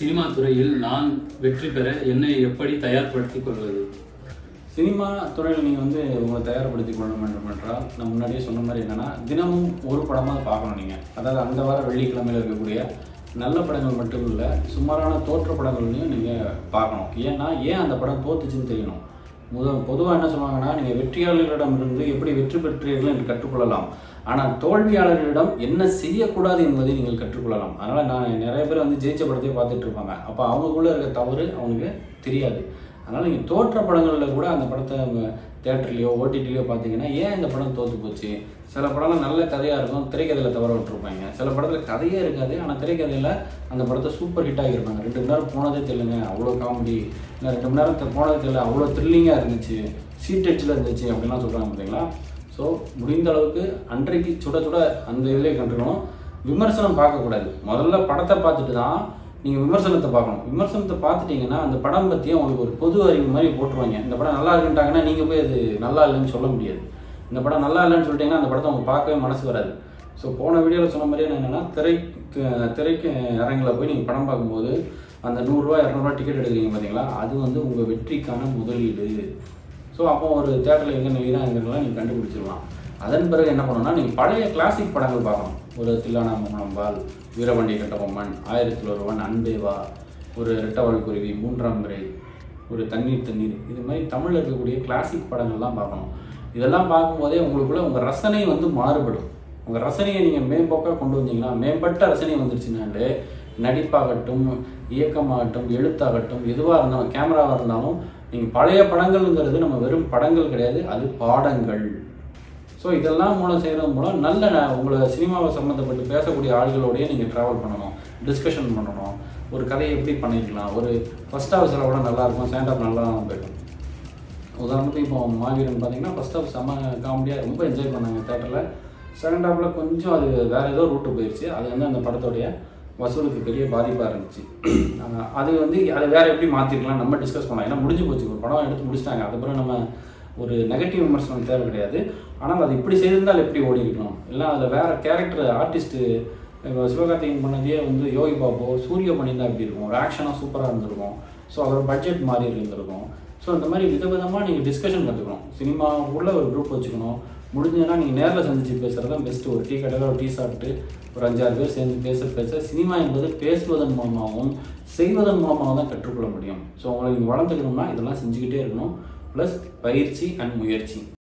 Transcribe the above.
cinema துறையில் நான் வெற்றி பெற என்னை எப்படி தயார்படுத்திக் கொள்வது சினிமா துறையில் நீங்கள் வந்து உங்களை தயார்படுத்திக் கொள்ள வேண்டும் என்றால் நான் முன்னாடியே சொன்ன மாதிரி என்னன்னா தினமும் ஒரு படமாக பார்க்கணும் நீங்கள் அதாவது அந்த வார வெள்ளிக்கிழமையில் இருக்கக்கூடிய நல்ல படங்கள் மட்டும் இல்லை சுமாரான தோற்ற படங்களையும் நீங்கள் பார்க்கணும் ஏன்னா ஏன் அந்த படம் தோத்துச்சுன்னு தெரியணும் முத பொதுவாக என்ன சொல்லுவாங்கன்னா நீங்கள் வெற்றியாளர்களிடமிருந்து எப்படி வெற்றி பெற்றீர்கள் என்று கற்றுக்கொள்ளலாம் ஆனால் தோல்வியாளர்களிடம் என்ன செய்யக்கூடாது என்பதை நீங்கள் கற்றுக்கொள்ளலாம் அதனால் நான் நிறைய பேர் வந்து ஜெயிச்ச படத்தையே பார்த்துட்டு இருப்பாங்க அப்போ அவங்களுக்குள்ள இருக்க தவறு அவனுக்கு தெரியாது அதனால் நீங்கள் தோற்ற படங்களில் கூட அந்த படத்தை தேட்டர்லேயோ ஓடிடிலையோ பார்த்தீங்கன்னா ஏன் இந்த படம் தோற்று போச்சு சில படம்லாம் நல்ல கதையாக இருக்கும் திரைக்கதையில் தவற விட்டுருப்பாங்க சில படத்தில் கதையே இருக்காது ஆனால் திரைக்கதையில் அந்த படத்தை சூப்பர் ஹிட் ஆகியிருப்பாங்க ரெண்டு மணி நேரம் போனதே தெரியலங்க அவ்வளோ காமெடி இல்லை ரெண்டு மணி நேரம் தெ- போனதே தெரியல அவ்வளோ த்ரில்லிங்காக இருந்துச்சு சீட் டச்சில் இருந்துச்சு அப்படின்லாம் சொல்கிறாங்க பார்த்தீங்களா ஸோ முடிந்த அளவுக்கு அன்றைக்கு சுட சுட அந்த இதிலே கண்டுக்கணும் விமர்சனம் பார்க்கக்கூடாது முதல்ல படத்தை பார்த்துட்டு தான் நீங்கள் விமர்சனத்தை பார்க்கணும் விமர்சனத்தை பார்த்துட்டீங்கன்னா அந்த படம் பற்றி உங்களுக்கு ஒரு பொது அறிவு மாதிரி போட்டுருவாங்க இந்த படம் நல்லா இருக்குன்ட்டாங்கன்னா நீங்கள் போய் அது நல்லா இல்லைன்னு சொல்ல முடியாது இந்த படம் நல்லா இல்லைன்னு சொல்லிட்டீங்கன்னா அந்த படத்தை அவங்க பார்க்கவே மனசு வராது ஸோ போன வீடியோவில் சொன்ன மாதிரியே என்னென்னா திரைக்கு திரைக்கு அரங்கில் போய் நீங்கள் படம் பார்க்கும்போது அந்த நூறுரூவா இரநூறுவா டிக்கெட் எடுக்கிறீங்க பார்த்தீங்களா அது வந்து உங்கள் வெற்றிக்கான முதலீடு ஸோ அப்போ ஒரு தேட்டரில் எங்கே நிலைதாங்கிறதெல்லாம் நீங்கள் கண்டுபிடிச்சிடலாம் அதன் பிறகு என்ன பண்ணணும்னா நீங்கள் பழைய கிளாசிக் படங்கள் பார்க்கணும் ஒரு தில்லானா மோகனம்பால் வீரபாண்டிய கட்டபொம்மன் ஆயிரத்தில் ஒருவன் அன்பேவா ஒரு ரெட்டவாள் குருவி மூன்றாம் முறை ஒரு தண்ணீர் தண்ணீர் இது மாதிரி தமிழில் இருக்கக்கூடிய கிளாசிக் படங்கள்லாம் பார்க்கணும் இதெல்லாம் பார்க்கும்போதே உங்களுக்குள்ள உங்கள் ரசனை வந்து மாறுபடும் உங்கள் ரசனையை நீங்கள் மேம்போக்காக கொண்டு வந்தீங்கன்னா மேம்பட்ட ரசனை வந்துருச்சுனாலே நடிப்பாகட்டும் இயக்கமாகட்டும் எழுத்தாகட்டும் எதுவாக இருந்தாலும் கேமராவாக இருந்தாலும் நீங்கள் பழைய படங்கள்ங்கிறது நம்ம வெறும் படங்கள் கிடையாது அது பாடங்கள் ஸோ இதெல்லாம் மூலம் செய்கிறது மூலம் நல்ல ந- உங்களை சினிமாவை சம்மந்தப்பட்டு பேசக்கூடிய ஆள்களோடய நீங்கள் ட்ராவல் பண்ணணும் டிஸ்கஷன் பண்ணணும் ஒரு கதையை எப்படி பண்ணிக்கலாம் ஒரு ஃபஸ்ட் ஹாஃப் சில கூட நல்லா இருக்கும் செகண்ட் ஹாஃப் நல்லா போயிடும் உதாரணத்துக்கு இப்போ மாவீரன் பார்த்தீங்கன்னா ஃபஸ்ட் ஹாஃப் செம்ம காமெடியாக ரொம்ப என்ஜாய் பண்ணாங்க தேட்டரில் செகண்ட் ஹாஃபில் கொஞ்சம் அது வேறு ஏதோ ரூட்டு போயிடுச்சு அது வந்து அந்த படத்தோடைய வசூலுக்கு பெரிய பாதிப்பாக இருந்துச்சு ஆஹ் அது வந்து அதை வேறு எப்படி மாற்றிருக்கலாம் நம்ம டிஸ்கஸ் பண்ணலாம் ஏன்னா முடிஞ்சு போச்சு ஒரு படம் எடுத்து முடிச்சிட்டாங்க அதுக்கப்புறம் நம்ம ஒரு நெகட்டிவ் விமர்சனம் தேவை கிடையாது ஆனால் அது இப்படி செய்திருந்தால் எப்படி ஓடி இருக்கணும் இல்லை அதில் வேறு கேரக்டர் ஆர்டிஸ்ட்டு இப்போ சிவகார்த்திகேயன் பண்ணதே வந்து யோகி பாபு சூரிய பண்ணியிருந்தா எப்படி இருக்கும் ஒரு ஆக்ஷனாக சூப்பராக இருந்திருக்கும் ஸோ அதோட பட்ஜெட் மாதிரி இருந்திருக்கும் ஸோ இந்த மாதிரி விதவிதமாக நீங்கள் டிஸ்கஷன் கற்றுக்கணும் சினிமாவுக்குள்ள ஒரு குரூப் வச்சுக்கணும் முடிஞ்சதுன்னா நீங்கள் நேரில் சந்திச்சு பேசுகிறது தான் பெஸ்ட்டு ஒரு டீ கடையில் ஒரு டீ சாப்பிட்டு ஒரு அஞ்சாறு பேர் சேர்ந்து பேச பேச சினிமா என்பது பேசுவதன் மூலமாகவும் செய்வதன் மூலமாக தான் கற்றுக்கொள்ள முடியும் ஸோ உங்களை நீங்கள் வளர்த்துக்கணும்னா இதெல்லாம் செஞ்சுக்கிட்டே இருக்கணும் ப்ளஸ் பயிற்சி அண்ட் முயற்சி